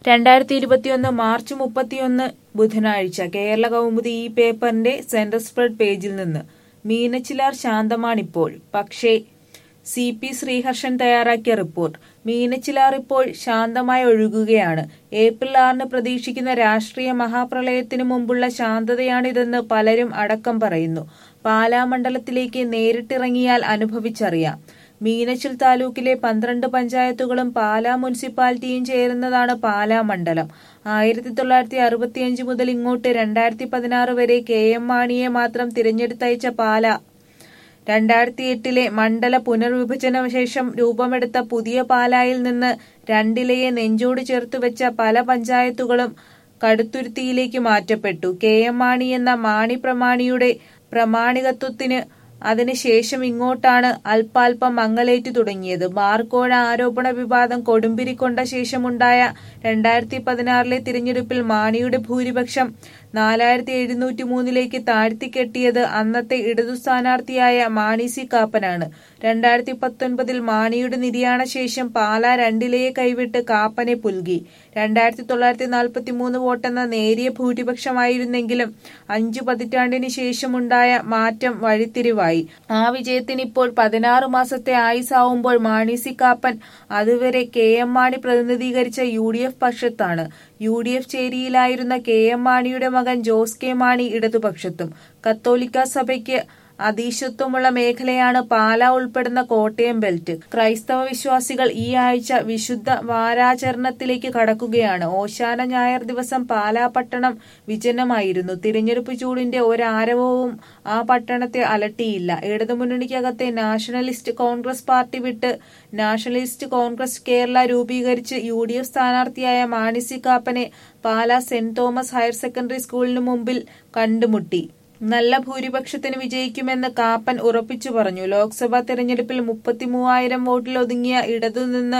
രണ്ടായിരത്തി ഇരുപത്തിയൊന്ന് മാർച്ച് മുപ്പത്തിയൊന്ന് ബുധനാഴ്ച കേരള കൗമുദി ഈ പേപ്പറിന്റെ സെന്റർ സ്പ്രെഡ് പേജിൽ നിന്ന് മീനച്ചിലാർ ശാന്തമാണിപ്പോൾ പക്ഷേ സി പി ശ്രീഹർഷൻ തയ്യാറാക്കിയ റിപ്പോർട്ട് മീനച്ചിലാർ ഇപ്പോൾ ശാന്തമായി ഒഴുകുകയാണ് ഏപ്രിൽ ആറിന് പ്രതീക്ഷിക്കുന്ന രാഷ്ട്രീയ മഹാപ്രളയത്തിനു മുമ്പുള്ള ശാന്തതയാണിതെന്ന് പലരും അടക്കം പറയുന്നു പാലാ മണ്ഡലത്തിലേക്ക് നേരിട്ടിറങ്ങിയാൽ അനുഭവിച്ചറിയാം മീനച്ചിൽ താലൂക്കിലെ പന്ത്രണ്ട് പഞ്ചായത്തുകളും പാലാ മുനിസിപ്പാലിറ്റിയും ചേരുന്നതാണ് പാലാ മണ്ഡലം ആയിരത്തി തൊള്ളായിരത്തി അറുപത്തിയഞ്ച് മുതൽ ഇങ്ങോട്ട് രണ്ടായിരത്തി പതിനാറ് വരെ കെ എം മാണിയെ മാത്രം തിരഞ്ഞെടുത്തയച്ച പാല രണ്ടായിരത്തി എട്ടിലെ മണ്ഡല പുനർവിഭജന ശേഷം രൂപമെടുത്ത പുതിയ പാലായിൽ നിന്ന് രണ്ടിലയെ നെഞ്ചോട് ചേർത്ത് വെച്ച പല പഞ്ചായത്തുകളും കടുത്തുരുത്തിയിലേക്ക് മാറ്റപ്പെട്ടു കെ എം മാണി എന്ന മാണി പ്രമാണിയുടെ പ്രമാണികത്വത്തിന് അതിനുശേഷം ഇങ്ങോട്ടാണ് അല്പാൽപം മങ്ങലേറ്റു തുടങ്ങിയത് ബാർക്കോഴ ആരോപണ വിവാദം കൊടുമ്പിരിക്കൊണ്ട ശേഷമുണ്ടായ രണ്ടായിരത്തി പതിനാറിലെ തിരഞ്ഞെടുപ്പിൽ മാണിയുടെ ഭൂരിപക്ഷം നാലായിരത്തി എഴുന്നൂറ്റി മൂന്നിലേക്ക് താഴ്ത്തിക്കെട്ടിയത് അന്നത്തെ ഇടതു സ്ഥാനാർത്ഥിയായ മാണി സി കാപ്പനാണ് രണ്ടായിരത്തി പത്തൊൻപതിൽ മാണിയുടെ നിര്യാണ ശേഷം പാലാ രണ്ടിലയെ കൈവിട്ട് കാപ്പനെ പുൽകി രണ്ടായിരത്തി തൊള്ളായിരത്തി നാൽപ്പത്തി മൂന്ന് വോട്ടെന്ന നേരിയ ഭൂരിപക്ഷമായിരുന്നെങ്കിലും അഞ്ചു പതിറ്റാണ്ടിന് ശേഷമുണ്ടായ മാറ്റം വഴിത്തിരിവായി ആ വിജയത്തിന് ഇപ്പോൾ പതിനാറ് മാസത്തെ ആയുസാവുമ്പോൾ മാണി സി കാപ്പൻ അതുവരെ കെ എം മാണി പ്രതിനിധീകരിച്ച യു ഡി എഫ് പക്ഷത്താണ് യു ഡി എഫ് ചേരിയിലായിരുന്ന കെ എം മാണിയുടെ മകൻ ജോസ് കെ മാണി ഇടതുപക്ഷത്തും കത്തോലിക്ക സഭയ്ക്ക് അതീശത്വമുള്ള മേഖലയാണ് പാല ഉൾപ്പെടുന്ന കോട്ടയം ബെൽറ്റ് ക്രൈസ്തവ വിശ്വാസികൾ ഈ ആഴ്ച വിശുദ്ധ വാരാചരണത്തിലേക്ക് കടക്കുകയാണ് ഓശാന ഞായർ ദിവസം പാലാ പട്ടണം വിജനമായിരുന്നു തിരഞ്ഞെടുപ്പ് ചൂടിന്റെ ഒരാരവവും ആ പട്ടണത്തെ അലട്ടിയില്ല ഇടതുമുന്നണിക്കകത്തെ നാഷണലിസ്റ്റ് കോൺഗ്രസ് പാർട്ടി വിട്ട് നാഷണലിസ്റ്റ് കോൺഗ്രസ് കേരള രൂപീകരിച്ച് യു ഡി എഫ് സ്ഥാനാർത്ഥിയായ മാണിസി കാപ്പനെ Pala saint Thomas higher secondary സ്കൂളിന് മുമ്പിൽ കണ്ടുമുട്ടി നല്ല ഭൂരിപക്ഷത്തിന് വിജയിക്കുമെന്ന് കാപ്പൻ ഉറപ്പിച്ചു പറഞ്ഞു ലോക്സഭാ തെരഞ്ഞെടുപ്പിൽ മുപ്പത്തിമൂവായിരം വോട്ടിൽ ഒതുങ്ങിയ ഇടതുനിന്ന്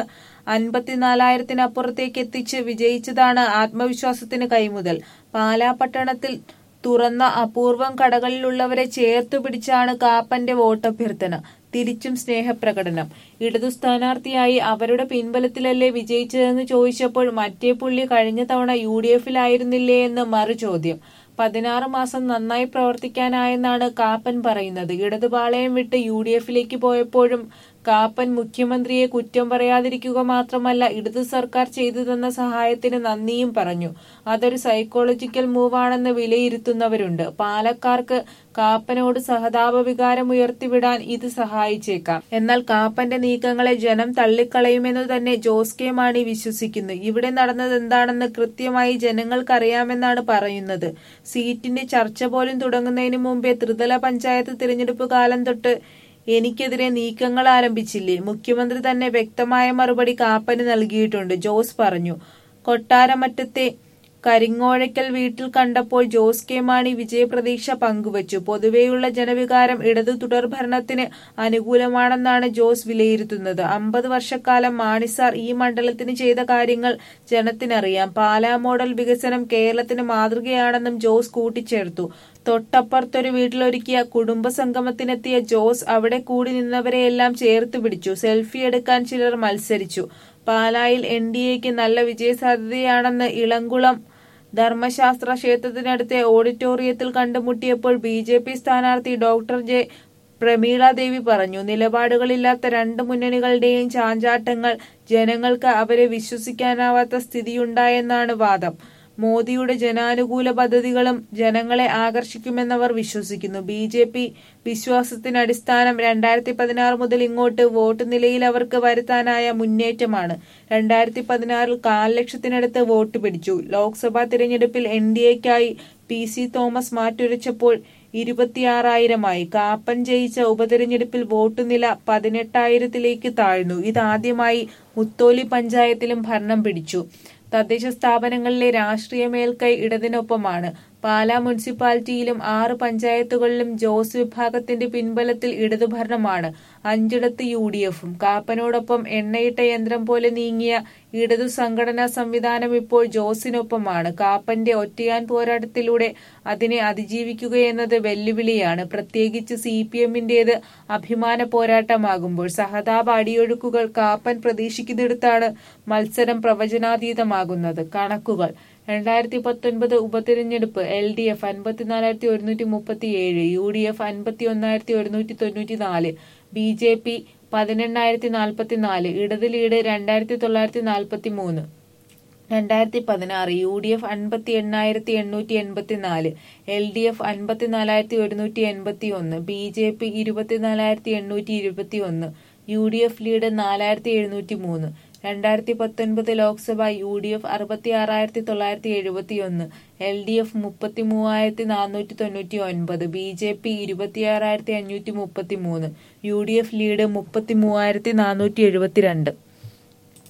അൻപത്തിനാലായിരത്തിനപ്പുറത്തേക്ക് എത്തിച്ച് വിജയിച്ചതാണ് ആത്മവിശ്വാസത്തിന് കൈമുതൽ പാലാ പട്ടണത്തിൽ തുറന്ന അപൂർവം കടകളിലുള്ളവരെ ചേർത്തു പിടിച്ചാണ് കാപ്പന്റെ വോട്ടഭ്യർത്ഥന തിരിച്ചും സ്നേഹപ്രകടനം ഇടതു സ്ഥാനാർത്ഥിയായി അവരുടെ പിൻബലത്തിലല്ലേ വിജയിച്ചതെന്ന് ചോദിച്ചപ്പോൾ മറ്റേ പുള്ളി കഴിഞ്ഞ തവണ യു ഡി എഫിലായിരുന്നില്ലേ എന്ന് മറു ചോദ്യം പതിനാറ് മാസം നന്നായി പ്രവർത്തിക്കാനായെന്നാണ് കാപ്പൻ പറയുന്നത് ഇടതുപാളയം വിട്ട് യു ഡി എഫിലേക്ക് പോയപ്പോഴും കാപ്പൻ മുഖ്യമന്ത്രിയെ കുറ്റം പറയാതിരിക്കുക മാത്രമല്ല ഇടതു സർക്കാർ ചെയ്തു തന്ന സഹായത്തിന് നന്ദിയും പറഞ്ഞു അതൊരു സൈക്കോളജിക്കൽ മൂവാണെന്ന് വിലയിരുത്തുന്നവരുണ്ട് പാലക്കാർക്ക് കാപ്പനോട് സഹതാപ വികാരം ഉയർത്തിവിടാൻ ഇത് സഹായിച്ചേക്കാം എന്നാൽ കാപ്പന്റെ നീക്കങ്ങളെ ജനം തള്ളിക്കളയുമെന്ന് തന്നെ ജോസ് കെ മാണി വിശ്വസിക്കുന്നു ഇവിടെ നടന്നത് എന്താണെന്ന് കൃത്യമായി ജനങ്ങൾക്കറിയാമെന്നാണ് പറയുന്നത് സീറ്റിന്റെ ചർച്ച പോലും തുടങ്ങുന്നതിന് മുമ്പേ ത്രിതല പഞ്ചായത്ത് തിരഞ്ഞെടുപ്പ് കാലം തൊട്ട് എനിക്കെതിരെ നീക്കങ്ങൾ ആരംഭിച്ചില്ലേ മുഖ്യമന്ത്രി തന്നെ വ്യക്തമായ മറുപടി കാപ്പന് നൽകിയിട്ടുണ്ട് ജോസ് പറഞ്ഞു കൊട്ടാരമറ്റത്തെ കരിങ്ങോഴയ്ക്കൽ വീട്ടിൽ കണ്ടപ്പോൾ ജോസ് കെ മാണി വിജയപ്രതീക്ഷ പങ്കുവച്ചു പൊതുവെയുള്ള ജനവികാരം ഇടതു തുടർഭരണത്തിന് അനുകൂലമാണെന്നാണ് ജോസ് വിലയിരുത്തുന്നത് അമ്പത് വർഷക്കാലം മാണിസാർ ഈ മണ്ഡലത്തിന് ചെയ്ത കാര്യങ്ങൾ ജനത്തിനറിയാം പാലാ മോഡൽ വികസനം കേരളത്തിന് മാതൃകയാണെന്നും ജോസ് കൂട്ടിച്ചേർത്തു തൊട്ടപ്പുറത്തൊരു വീട്ടിലൊരുക്കിയ കുടുംബ സംഗമത്തിനെത്തിയ ജോസ് അവിടെ കൂടി നിന്നവരെയെല്ലാം ചേർത്ത് പിടിച്ചു സെൽഫി എടുക്കാൻ ചിലർ മത്സരിച്ചു പാലായിൽ എൻ ഡി എക്ക് നല്ല വിജയസാധ്യതയാണെന്ന് ഇളങ്കുളം ധർമ്മശാസ്ത്ര ക്ഷേത്രത്തിനടുത്തെ ഓഡിറ്റോറിയത്തിൽ കണ്ടുമുട്ടിയപ്പോൾ ബി ജെ പി സ്ഥാനാർത്ഥി ഡോക്ടർ ജെ പ്രമീള ദേവി പറഞ്ഞു നിലപാടുകളില്ലാത്ത രണ്ട് മുന്നണികളുടെയും ചാഞ്ചാട്ടങ്ങൾ ജനങ്ങൾക്ക് അവരെ വിശ്വസിക്കാനാവാത്ത സ്ഥിതിയുണ്ടായെന്നാണ് വാദം മോദിയുടെ ജനാനുകൂല പദ്ധതികളും ജനങ്ങളെ ആകർഷിക്കുമെന്നവർ വിശ്വസിക്കുന്നു ബി ജെ പി വിശ്വാസത്തിന് അടിസ്ഥാനം രണ്ടായിരത്തി പതിനാറ് മുതൽ ഇങ്ങോട്ട് വോട്ട് നിലയിൽ അവർക്ക് വരുത്താനായ മുന്നേറ്റമാണ് രണ്ടായിരത്തി പതിനാറിൽ കാൽ ലക്ഷത്തിനടുത്ത് വോട്ട് പിടിച്ചു ലോക്സഭാ തിരഞ്ഞെടുപ്പിൽ എൻ ഡി എക്കായി പി സി തോമസ് മാറ്റുരച്ചപ്പോൾ ഇരുപത്തിയാറായിരമായി കാപ്പൻ ജയിച്ച ഉപതെരഞ്ഞെടുപ്പിൽ വോട്ട് നില പതിനെട്ടായിരത്തിലേക്ക് താഴ്ന്നു ഇതാദ്യമായി മുത്തോലി പഞ്ചായത്തിലും ഭരണം പിടിച്ചു തദ്ദേശ സ്ഥാപനങ്ങളിലെ രാഷ്ട്രീയ മേൽക്കൈ ഇടതിനൊപ്പമാണ് പാലാ മുനിസിപ്പാലിറ്റിയിലും ആറ് പഞ്ചായത്തുകളിലും ജോസ് വിഭാഗത്തിന്റെ പിൻബലത്തിൽ ഇടതുഭരണമാണ് അഞ്ചിടത്ത് യു ഡി എഫും കാപ്പനോടൊപ്പം എണ്ണയിട്ട യന്ത്രം പോലെ നീങ്ങിയ ഇടതു സംഘടനാ സംവിധാനം ഇപ്പോൾ ജോസിനൊപ്പമാണ് കാപ്പന്റെ ഒറ്റയാൻ പോരാട്ടത്തിലൂടെ അതിനെ അതിജീവിക്കുകയെന്നത് വെല്ലുവിളിയാണ് പ്രത്യേകിച്ച് സി പി എമ്മിന്റേത് അഭിമാന പോരാട്ടമാകുമ്പോൾ സഹതാപ അടിയൊഴുക്കുകൾ കാപ്പൻ പ്രതീക്ഷിക്കുന്നിടത്താണ് മത്സരം പ്രവചനാതീതമാകുന്നത് ആകുന്നത് കണക്കുകൾ രണ്ടായിരത്തി പത്തൊൻപത് ഉപതിരഞ്ഞെടുപ്പ് എൽ ഡി എഫ് അൻപത്തിനാലായിരത്തി ഒരുന്നൂറ്റി മുപ്പത്തി ഏഴ് യു ഡി എഫ് അൻപത്തി ഒന്നായിരത്തി ഒരുന്നൂറ്റി തൊണ്ണൂറ്റി നാല് ബി ജെ പി പതിനെണ്ണായിരത്തി നാൽപ്പത്തി നാല് ഇടത് ലീഡ് രണ്ടായിരത്തി തൊള്ളായിരത്തി നാൽപ്പത്തി മൂന്ന് രണ്ടായിരത്തി പതിനാറ് യു ഡി എഫ് അൻപത്തി എണ്ണായിരത്തി എണ്ണൂറ്റി എൺപത്തി നാല് എൽ ഡി എഫ് അൻപത്തിനാലായിരത്തി ഒരുന്നൂറ്റി എൺപത്തി ഒന്ന് ബി ജെ പി ഇരുപത്തിനാലായിരത്തി എണ്ണൂറ്റി ഇരുപത്തി ഒന്ന് യു ഡി എഫ് ലീഡ് നാലായിരത്തി എഴുന്നൂറ്റി മൂന്ന് രണ്ടായിരത്തി പത്തൊൻപത് ലോക്സഭ യു ഡി എഫ് അറുപത്തി ആറായിരത്തി തൊള്ളായിരത്തി എഴുപത്തി ഒന്ന് എൽ ഡി എഫ് മുപ്പത്തി മൂവായിരത്തി നാനൂറ്റി തൊണ്ണൂറ്റി ഒൻപത് ബി ജെ പി ഇരുപത്തിയാറായിരത്തി അഞ്ഞൂറ്റി മുപ്പത്തി മൂന്ന് യു ഡി എഫ് ലീഡ് മുപ്പത്തി മൂവായിരത്തി നാനൂറ്റി എഴുപത്തിരണ്ട്